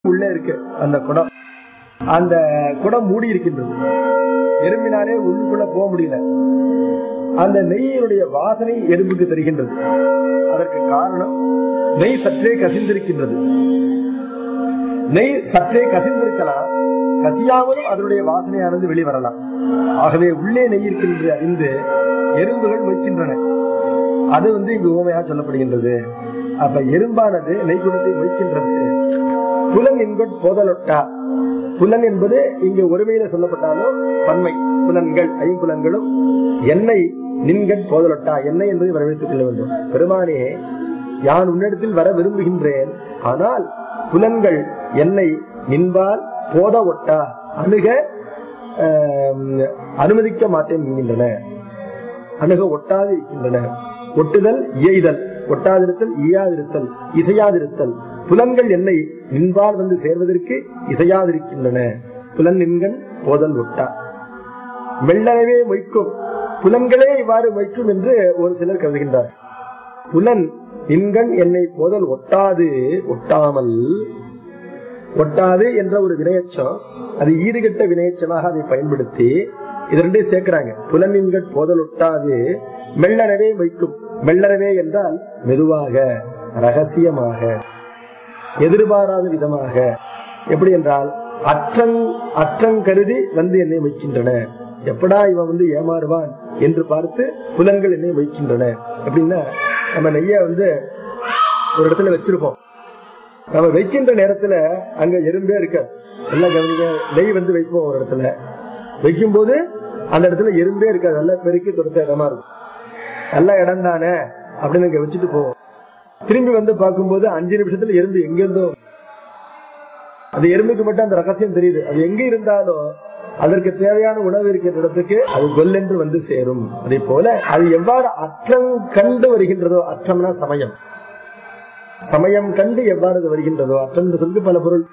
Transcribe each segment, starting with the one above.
உள்ளே இருக்கு அந்த குடம் அந்த குடம் மூடி இருக்கின்றது எறும்பினாலே உள்ளுக்குள்ள போக முடியல அந்த நெய்யினுடைய வாசனை எறும்புக்கு தெரிகின்றது அதற்கு காரணம் நெய் சற்றே கசிந்திருக்கின்றது நெய் சற்றே கசிந்திருக்கலாம் கசியாமலும் அதனுடைய வாசனையானது வெளிவரலாம் ஆகவே உள்ளே நெய் இருக்கின்றது அறிந்து எறும்புகள் வைக்கின்றன அது வந்து இங்கு உவமையாக சொல்லப்படுகின்றது அப்ப எறும்பானது நெய்குணத்தை வைக்கின்றது புலன் என்கொட் போதலொட்டா புலன் என்பது இங்கு ஒருமையில சொல்லப்பட்டாலும் பன்மை புலன்கள் ஐம்புலன்களும் எண்ணெய் நின்கட் போதலொட்டா எண்ணெய் என்பதை வரவேற்றுக் கொள்ள வேண்டும் பெருமானே யான் உன்னிடத்தில் வர விரும்புகின்றேன் ஆனால் புலன்கள் என்னை நின்பால் போத ஒட்டா அணுக ஆம், அனுமதிக்க மாட்டேன் என்கின்றன அணுக ஒட்டாது இருக்கின்றன ஒட்டுதல் இயைதல் ஒட்டாதிருத்தல் ஈயாதிருத்தல் இசையாதிருத்தல் புலன்கள் என்னை நின்பால் வந்து சேர்வதற்கு இசையாதிருக்கின்றன புலன் நின்கண் போதல் ஒட்டா மெல்லனவே மொய்க்கும் புலன்களே இவ்வாறு மொய்க்கும் என்று ஒரு சிலர் கருதுகின்றார் புலன் நின்கண் என்னை போதல் ஒட்டாது ஒட்டாமல் ஒட்டாது என்ற ஒரு வினையச்சம் அது ஈறுகட்ட வினையச்சமாக அதை பயன்படுத்தி இது ரெண்டையும் சேர்க்கிறாங்க புலனின்கட் போதல் ஒட்டாது மெல்லறவே வைக்கும் மெல்லறவே என்றால் மெதுவாக ரகசியமாக எதிர்பாராத விதமாக எப்படி என்றால் அற்றங் அற்றங் கருதி வந்து என்னை வைக்கின்றன எப்படா இவன் வந்து ஏமாறுவான் என்று பார்த்து புலன்கள் என்னை வைக்கின்றன எப்படின்னா நம்ம நெய்ய வந்து ஒரு இடத்துல வச்சிருப்போம் நம்ம வைக்கின்ற நேரத்துல அங்க எறும்பே இருக்க எல்லாம் கவனிக்க நெய் வந்து வைப்போம் ஒரு இடத்துல வைக்கும் போது அந்த இடத்துல எறும்பே இருக்காது நல்லா பெருக்கி துடைச்ச இடமா இருக்கும் நல்ல இடம் தானே அப்படின்னு இங்க வச்சுட்டு போவோம் திரும்பி வந்து பார்க்கும்போது அஞ்சு நிமிஷத்துல எறும்பு எங்க இருந்தோ அந்த எறும்புக்கு மட்டும் அந்த ரகசியம் தெரியுது அது எங்க இருந்தாலும் அதற்கு தேவையான உணவு இருக்கின்ற இடத்துக்கு அது கொல்லென்று வந்து சேரும் அதே போல அது எவ்வாறு அற்றம் கண்டு வருகின்றதோ அற்றம்னா சமயம் சமயம் கண்டு எவ்வாறு அது வருகின்றதோ அற்றம் என்ற சொல்லுக்கு பல பொருள்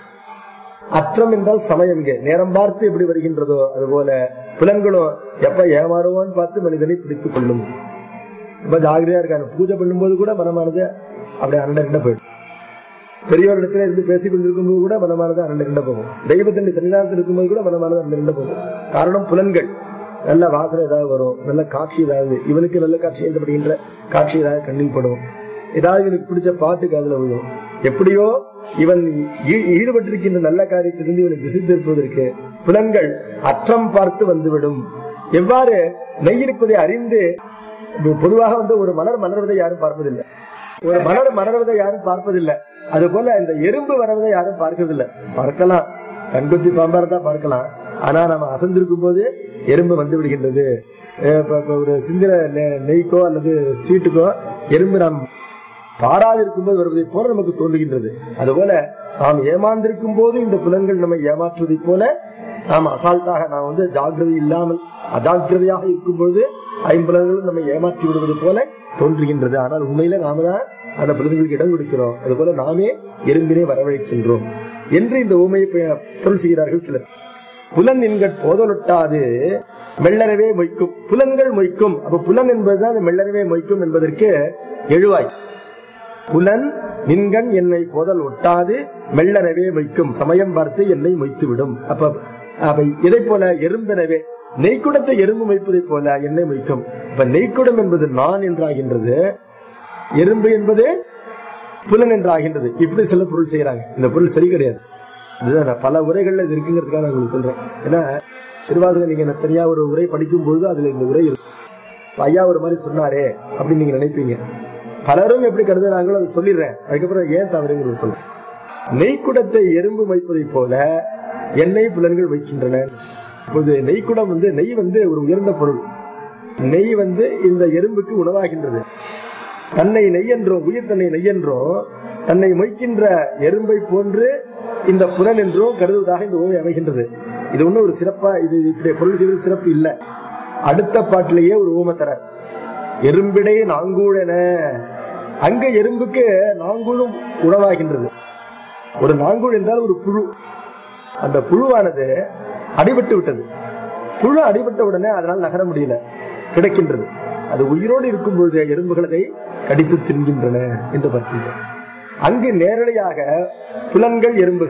அற்றம் என்றால் சமயம் இங்கே நேரம் பார்த்து எப்படி வருகின்றதோ அதுபோல புலன்களும் எப்ப ஏமாறுவான்னு பார்த்து மனிதனை பிடித்துக் கொள்ளும் ரொம்ப ஜாகிரதையா இருக்காங்க பூஜை பண்ணும்போது கூட மனமானது அப்படியே அரண்ட ரெண்ட போயிடும் பெரியோர் இடத்துல இருந்து பேசிக் கொண்டிருக்கும் போது கூட மனமானது அரண்ட ரெண்ட போகும் தெய்வத்தின் சன்னிதானத்தில் இருக்கும்போது கூட மனமானது அரண்ட ரெண்ட போகும் காரணம் புலன்கள் நல்ல வாசனை ஏதாவது வரும் நல்ல காட்சி ஏதாவது இவனுக்கு நல்ல காட்சி எழுதப்படுகின்ற காட்சி ஏதாவது கண்ணில் படும் ஏதாவது இவனுக்கு பிடிச்ச பாட்டு காதுல விழும் எப்படியோ இவன் ஈ- ஈடுபட்டிருக்கின்ற நல்ல காரியத்திலிருந்து இவனை திசை திருப்பதற்கு புலன்கள் அற்றம் பார்த்து வந்துவிடும் எவ்வாறு நெய் இருப்பதை அறிந்து இப்ப பொதுவாக வந்து ஒரு மலர் மலர்வதை யாரும் பார்ப்பதில்லை ஒரு மலர் மலர்வதை யாரும் பார்ப்பதில்லை அது போல இந்த எறும்பு வரவதை யாரும் பார்க்கறதில்லை பார்க்கலாம் கண்குத்தி பாம்பா இருந்தா பார்க்கலாம் ஆனா நம்ம அசந்திருக்கும் போது எறும்பு வந்து விடுகின்றது அஹ் இப்ப- இப்ப ஒரு சிந்திர நெ- நெய்க்கோ அல்லது ஸ்வீட்டுக்கோ எறும்பு நாம் பாராது இருக்கும்போது வருவதை போல நமக்கு தோன்றுகின்றது அதுபோல நாம் ஏமாந்திருக்கும் போது இந்த புலன்கள் நம்மை ஏமாற்றுவதை போல நாம் அசால்ட்டாக நாம் வந்து ஜாக்கிரதை இல்லாமல் அஜாக்கிரதையாக இருக்கும் பொழுது ஐம்புலன்களும் நம்மை ஏமாற்றி விடுவது போல தோன்றுகின்றது ஆனால் உண்மையில நாம தான் அந்த புலன்களுக்கு இடம் கொடுக்கிறோம் அதுபோல நாமே எறும்பினை வரவழைக்கின்றோம் என்று இந்த ஊமையை ப- பொருள் செய்கிறார்கள் சிலர் புலன் என்கட் போதலொட்டாது மெல்லறவே மொய்க்கும் புலன்கள் மொய்க்கும் அப்ப புலன் என்பதுதான் அந்த மெல்லறவே மொய்க்கும் என்பதற்கு எழுவாய் புலன் நின்கண் என்னை போதல் ஒட்டாது மெல்லறவே வைக்கும் சமயம் பார்த்து என்னை மொய்த்துவிடும் அப்ப அப்ப இதை போல எறும்பெனவே நெய்க்குடத்தை எறும்பு வைப்பதை போல என்னை மொய்க்கும் இப்ப நெய்க்குடம் என்பது நான் என்றாகின்றது எறும்பு என்பது புலன் என்றாகின்றது இப்படி சில பொருள் செய்யறாங்க இந்த பொருள் சரி கிடையாது இதுதான் நான் பல உரைகள்ல இது இருக்குங்கிறதுக்காக நான் உங்களுக்கு சொல்றேன் ஏன்னா திருவாசகம் நீங்க தனியா ஒரு உரை படிக்கும் பொழுது அதுல இந்த உரை இருக்கும் இப்ப ஐயா ஒரு மாதிரி சொன்னாரே அப்படின்னு நீங்க நினைப்பீங்க பலரும் எப்படி கருதுறாங்களோ அதை சொல்லிடுறேன் அதுக்கப்புறம் ஏன் தவறுங்கிறது சொல்றேன் நெய்க்குடத்தை எறும்பு வைப்பதை போல எண்ணெய் புலன்கள் வைக்கின்றன இப்போது நெய்க்குடம் வந்து நெய் வந்து ஒரு உயர்ந்த பொருள் நெய் வந்து இந்த எறும்புக்கு உணவாகின்றது தன்னை நெய்யென்றோம் உயிர் தன்னை நெய்யென்றோம் தன்னை மொய்க்கின்ற எறும்பை போன்று இந்த புலன் என்றும் கருதுவதாக இந்த ஓமை அமைகின்றது இது ஒன்றும் ஒரு சிறப்பா இது இப்படி பொருள் செய்வது சிறப்பு இல்லை அடுத்த பாட்டிலேயே ஒரு ஊமை தர எறும்பிடை நாங்கூழென அங்க எறும்புக்கு நாங்கூழும் உணவாகின்றது ஒரு நாங்கூழ் என்றால் ஒரு புழு அந்த புழுவானது அடிபட்டு விட்டது புழு அடிபட்ட உடனே அதனால் நகர முடியல கிடைக்கின்றது அது உயிரோடு இருக்கும் பொழுது எறும்புகள் அதை கடித்து தின்கின்றன என்று பார்க்கின்றோம் அங்கு நேரடியாக புலன்கள் எறும்புகள்